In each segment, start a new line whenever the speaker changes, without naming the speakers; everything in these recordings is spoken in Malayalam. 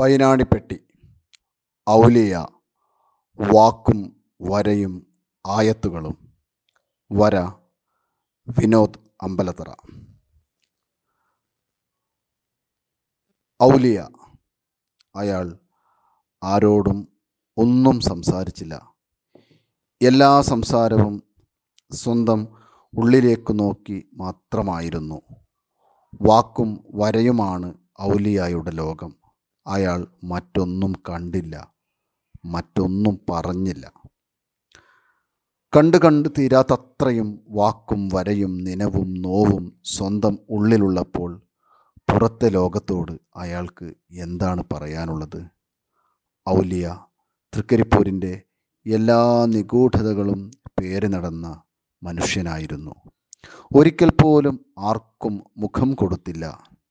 പൈനാണിപ്പെട്ടി ഔലിയ വാക്കും വരയും ആയത്തുകളും വര വിനോദ് അമ്പലത്തറ ഔലിയ അയാൾ ആരോടും ഒന്നും സംസാരിച്ചില്ല എല്ലാ സംസാരവും സ്വന്തം ഉള്ളിലേക്ക് നോക്കി മാത്രമായിരുന്നു വാക്കും വരയുമാണ് ഔലിയായുടെ ലോകം അയാൾ മറ്റൊന്നും കണ്ടില്ല മറ്റൊന്നും പറഞ്ഞില്ല കണ്ട് കണ്ട് തീരാത്തത്രയും വാക്കും വരയും നിനവും നോവും സ്വന്തം ഉള്ളിലുള്ളപ്പോൾ പുറത്തെ ലോകത്തോട് അയാൾക്ക് എന്താണ് പറയാനുള്ളത് ഔലിയ തൃക്കരിപ്പൂരിൻ്റെ എല്ലാ നിഗൂഢതകളും പേര് നടന്ന മനുഷ്യനായിരുന്നു ഒരിക്കൽ പോലും ആർക്കും മുഖം കൊടുത്തില്ല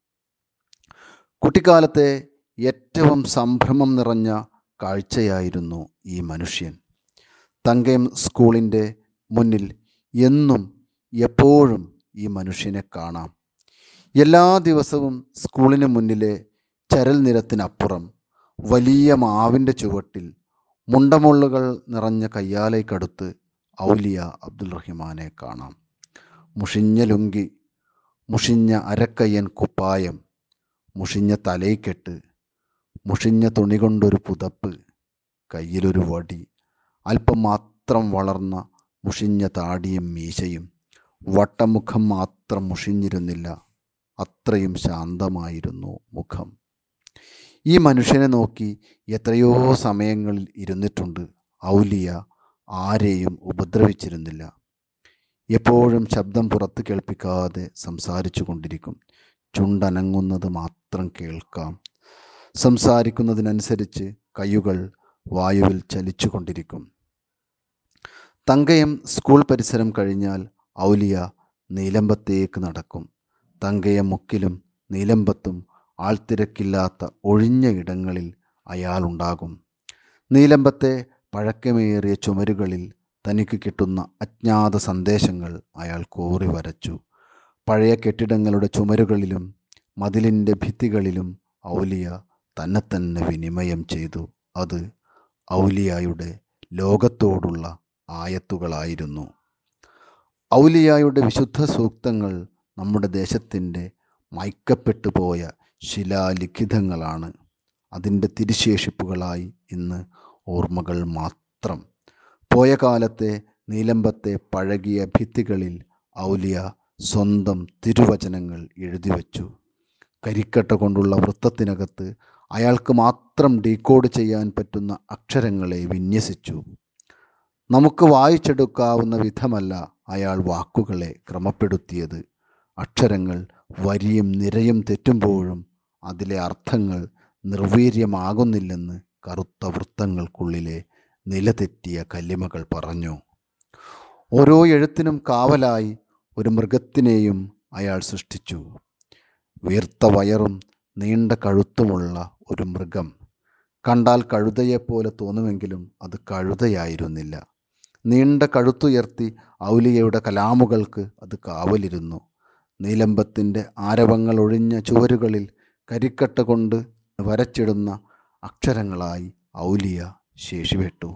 കുട്ടിക്കാലത്തെ ഏറ്റവും സംഭ്രമം നിറഞ്ഞ കാഴ്ചയായിരുന്നു ഈ മനുഷ്യൻ തങ്കയം സ്കൂളിൻ്റെ മുന്നിൽ എന്നും എപ്പോഴും ഈ മനുഷ്യനെ കാണാം എല്ലാ ദിവസവും സ്കൂളിന് മുന്നിലെ ചരൽ നിരത്തിനപ്പുറം വലിയ മാവിൻ്റെ ചുവട്ടിൽ മുണ്ടമുള്ളുകൾ നിറഞ്ഞ കയ്യാലയ്ക്കടുത്ത് ഔലിയ അബ്ദുൽ റഹിമാനെ കാണാം മുഷിഞ്ഞ ലുങ്കി മുഷിഞ്ഞ അരക്കയ്യൻ കുപ്പായം മുഷിഞ്ഞ തലയ്ക്കെട്ട് മുഷിഞ്ഞ തുണി കൊണ്ടൊരു പുതപ്പ് കയ്യിലൊരു വടി അല്പം മാത്രം വളർന്ന മുഷിഞ്ഞ താടിയും മീശയും വട്ടമുഖം മാത്രം മുഷിഞ്ഞിരുന്നില്ല അത്രയും ശാന്തമായിരുന്നു മുഖം ഈ മനുഷ്യനെ നോക്കി എത്രയോ സമയങ്ങളിൽ ഇരുന്നിട്ടുണ്ട് ഔലിയ ആരെയും ഉപദ്രവിച്ചിരുന്നില്ല എപ്പോഴും ശബ്ദം പുറത്ത് കേൾപ്പിക്കാതെ സംസാരിച്ചു കൊണ്ടിരിക്കും ചുണ്ടനങ്ങുന്നത് മാത്രം കേൾക്കാം സംസാരിക്കുന്നതിനനുസരിച്ച് കൈകൾ വായുവിൽ ചലിച്ചു കൊണ്ടിരിക്കും തങ്കയം സ്കൂൾ പരിസരം കഴിഞ്ഞാൽ ഔലിയ നീലമ്പത്തേക്ക് നടക്കും തങ്കയം മുക്കിലും നീലമ്പത്തും ആൾത്തിരക്കില്ലാത്ത ഒഴിഞ്ഞ ഇടങ്ങളിൽ അയാളുണ്ടാകും നീലമ്പത്തെ പഴക്കമേറിയ ചുമരുകളിൽ തനിക്ക് കിട്ടുന്ന അജ്ഞാത സന്ദേശങ്ങൾ അയാൾ കോറി വരച്ചു പഴയ കെട്ടിടങ്ങളുടെ ചുമരുകളിലും മതിലിൻ്റെ ഭിത്തികളിലും ഔലിയ തന്നെ തന്നെ വിനിമയം ചെയ്തു അത് ഔലിയായുടെ ലോകത്തോടുള്ള ആയത്തുകളായിരുന്നു ഔലിയായുടെ വിശുദ്ധ സൂക്തങ്ങൾ നമ്മുടെ ദേശത്തിൻ്റെ മയക്കപ്പെട്ടു പോയ ശിലാലിഖിതങ്ങളാണ് അതിൻ്റെ തിരുശേഷിപ്പുകളായി ഇന്ന് ഓർമ്മകൾ മാത്രം പോയ കാലത്തെ നീലമ്പത്തെ പഴകിയ ഭിത്തികളിൽ ഔലിയ സ്വന്തം തിരുവചനങ്ങൾ എഴുതി വച്ചു കരിക്കട്ട കൊണ്ടുള്ള വൃത്തത്തിനകത്ത് അയാൾക്ക് മാത്രം ഡീകോഡ് ചെയ്യാൻ പറ്റുന്ന അക്ഷരങ്ങളെ വിന്യസിച്ചു നമുക്ക് വായിച്ചെടുക്കാവുന്ന വിധമല്ല അയാൾ വാക്കുകളെ ക്രമപ്പെടുത്തിയത് അക്ഷരങ്ങൾ വരിയും നിരയും തെറ്റുമ്പോഴും അതിലെ അർത്ഥങ്ങൾ നിർവീര്യമാകുന്നില്ലെന്ന് കറുത്ത വൃത്തങ്ങൾക്കുള്ളിലെ നിലതെറ്റിയ കല്ലിമകൾ പറഞ്ഞു ഓരോ എഴുത്തിനും കാവലായി ഒരു മൃഗത്തിനെയും അയാൾ സൃഷ്ടിച്ചു വീർത്ത വയറും നീണ്ട കഴുത്തുമുള്ള ഒരു മൃഗം കണ്ടാൽ കഴുതയെപ്പോലെ തോന്നുമെങ്കിലും അത് കഴുതയായിരുന്നില്ല നീണ്ട കഴുത്തുയർത്തി ഔലിയയുടെ കലാമുകൾക്ക് അത് കാവലിരുന്നു നീലമ്പത്തിൻ്റെ ആരവങ്ങൾ ഒഴിഞ്ഞ ചുവരുകളിൽ കരിക്കട്ട കൊണ്ട് വരച്ചിടുന്ന അക്ഷരങ്ങളായി ഔലിയ ശേഷിപ്പെട്ടു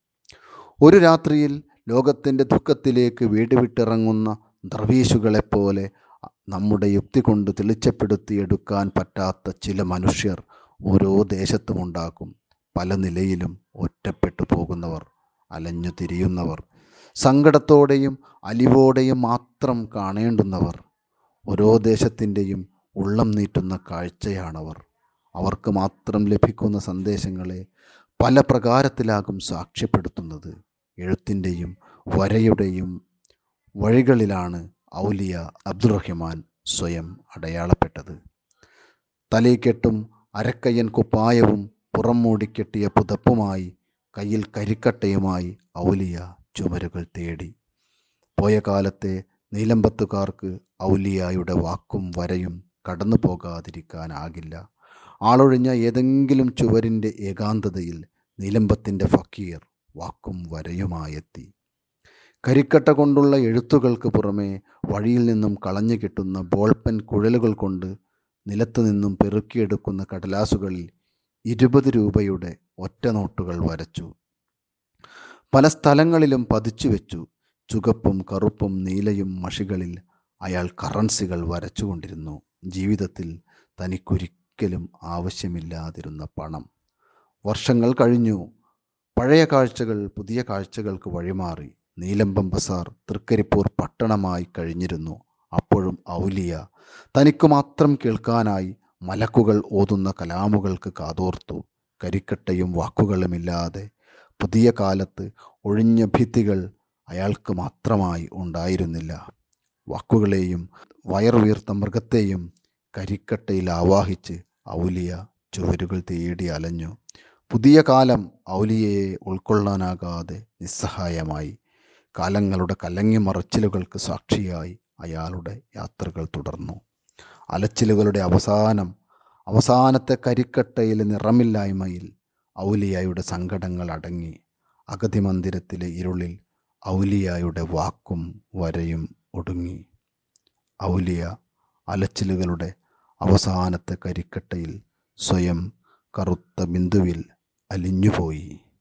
ഒരു രാത്രിയിൽ ലോകത്തിൻ്റെ ദുഃഖത്തിലേക്ക് വീട് വിട്ടിറങ്ങുന്ന ദർവീശുകളെപ്പോലെ നമ്മുടെ യുക്തി കൊണ്ട് തെളിച്ചപ്പെടുത്തിയെടുക്കാൻ പറ്റാത്ത ചില മനുഷ്യർ ഓരോ ദേശത്തുമുണ്ടാകും പല നിലയിലും ഒറ്റപ്പെട്ടു പോകുന്നവർ അലഞ്ഞു തിരിയുന്നവർ സങ്കടത്തോടെയും അലിവോടെയും മാത്രം കാണേണ്ടുന്നവർ ഓരോ ദേശത്തിൻ്റെയും ഉള്ളം നീട്ടുന്ന കാഴ്ചയാണവർ അവർക്ക് മാത്രം ലഭിക്കുന്ന സന്ദേശങ്ങളെ പല പ്രകാരത്തിലാകും സാക്ഷ്യപ്പെടുത്തുന്നത് എഴുത്തിൻ്റെയും വരയുടെയും വഴികളിലാണ് ഔലിയ അബ്ദുറഹിമാൻ സ്വയം അടയാളപ്പെട്ടത് തലയ്ക്കെട്ടും അരക്കയ്യൻ കുപ്പായവും പുറം മൂടിക്കെട്ടിയ പുതപ്പുമായി കയ്യിൽ കരിക്കട്ടയുമായി ഔലിയ ചുമരുകൾ തേടി പോയ കാലത്തെ നീലമ്പത്തുകാർക്ക് ഔലിയായുടെ വാക്കും വരയും കടന്നു പോകാതിരിക്കാനാകില്ല ആളൊഴിഞ്ഞ ഏതെങ്കിലും ചുവരിൻ്റെ ഏകാന്തതയിൽ നീലമ്പത്തിൻ്റെ ഫക്കീർ വാക്കും വരയുമായെത്തി കരിക്കട്ട കൊണ്ടുള്ള എഴുത്തുകൾക്ക് പുറമെ വഴിയിൽ നിന്നും കളഞ്ഞു കിട്ടുന്ന ബോൾപെൻ കുഴലുകൾ കൊണ്ട് നിലത്തു നിന്നും പെറുക്കിയെടുക്കുന്ന കടലാസുകളിൽ ഇരുപത് രൂപയുടെ ഒറ്റനോട്ടുകൾ വരച്ചു പല സ്ഥലങ്ങളിലും പതിച്ചു വെച്ചു ചുവപ്പും കറുപ്പും നീലയും മഷികളിൽ അയാൾ കറൻസികൾ വരച്ചുകൊണ്ടിരുന്നു ജീവിതത്തിൽ തനിക്കൊരിക്കലും ആവശ്യമില്ലാതിരുന്ന പണം വർഷങ്ങൾ കഴിഞ്ഞു പഴയ കാഴ്ചകൾ പുതിയ കാഴ്ചകൾക്ക് വഴിമാറി നീലമ്പം ബസാർ തൃക്കരിപ്പൂർ പട്ടണമായി കഴിഞ്ഞിരുന്നു അപ്പോഴും ഔലിയ തനിക്കു മാത്രം കേൾക്കാനായി മലക്കുകൾ ഓതുന്ന കലാമുകൾക്ക് കാതോർത്തു കരിക്കട്ടയും വാക്കുകളുമില്ലാതെ പുതിയ കാലത്ത് ഒഴിഞ്ഞ ഭിത്തികൾ അയാൾക്ക് മാത്രമായി ഉണ്ടായിരുന്നില്ല വാക്കുകളെയും വയറുവീർത്ത മൃഗത്തെയും കരിക്കട്ടയിൽ ആവാഹിച്ച് ഔലിയ ചുവരുകൾ തേടി അലഞ്ഞു പുതിയ കാലം ഔലിയയെ ഉൾക്കൊള്ളാനാകാതെ നിസ്സഹായമായി കാലങ്ങളുടെ കലങ്ങി മറച്ചിലുകൾക്ക് സാക്ഷിയായി അയാളുടെ യാത്രകൾ തുടർന്നു അലച്ചിലുകളുടെ അവസാനം അവസാനത്തെ കരിക്കട്ടയിലെ നിറമില്ലായ്മയിൽ ഔലിയായുടെ സങ്കടങ്ങൾ അടങ്ങി അഗതി മന്ദിരത്തിലെ ഇരുളിൽ ഔലിയായുടെ വാക്കും വരയും ഒടുങ്ങി ഔലിയ അലച്ചിലുകളുടെ അവസാനത്തെ കരിക്കട്ടയിൽ സ്വയം കറുത്ത ബിന്ദുവിൽ അലിഞ്ഞുപോയി